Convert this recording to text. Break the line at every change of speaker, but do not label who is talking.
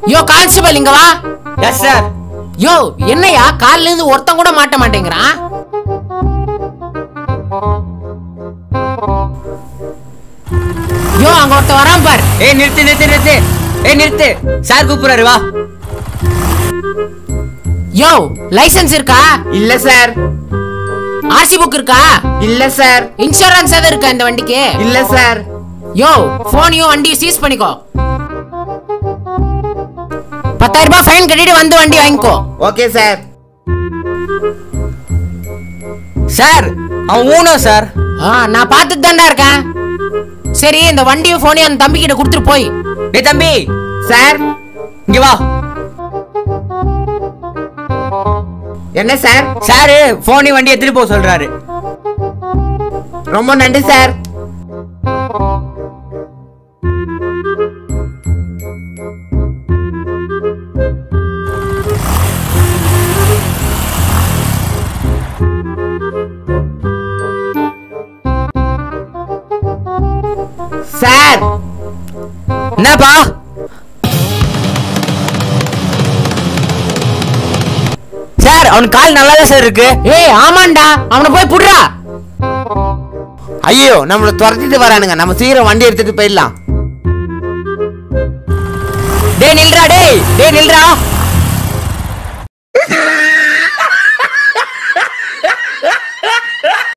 யோ constable இங்க வா
yes sir
யோ என்னையா கால்ல இருந்து ஒருத்தன் கூட மாட்ட மாட்டேங்கிறான் யோ அங்க ஒருத்தன் வரான் பார்
ஏய் நிறுத்து நிறுத்து நிறுத்து ஏய் நிறுத்து சார் கூப்பிடுறாரு வா
யோ லைசென்ஸ் இருக்கா
இல்ல சார்
ஆர்சி புக் இருக்கா
இல்ல சார்
இன்சூரன்ஸ் எதுவும் இருக்கா இந்த வண்டிக்கு
இல்ல சார்
யோ போனையும் வண்டியும் சீஸ் பண்ணிக்கோ பத்தாயிரம் ரூபாய் ஃபைன் கட்டிட்டு வந்து வண்டி வாங்கிக்கோ
ஓகே சார்
சார் அவன் ஊனோ சார்
ஆ நான் பார்த்துட்டு தான்டா இருக்கேன் சரி இந்த வண்டியும் போனையும் அந்த தம்பி கிட்ட கொடுத்துட்டு போய்
டேய் தம்பி
சார்
இங்க வா
என்ன சார்
சாரு போனையும் வண்டி எடுத்துட்டு போக சொல்றாரு
ரொம்ப நன்றி சார் சார்
என்னப்பா சார் அவன் கால் நல்லா தான் சார் இருக்கு
ஏய் ஆமாண்டா அவனை போய் புடுறா
ஐயோ நம்மள துரத்திட்டு வரானுங்க நம்ம சீக்கிரம் வண்டி எடுத்துட்டு போயிடலாம்
டேய் நில்றா டேய் டேய் நில்றா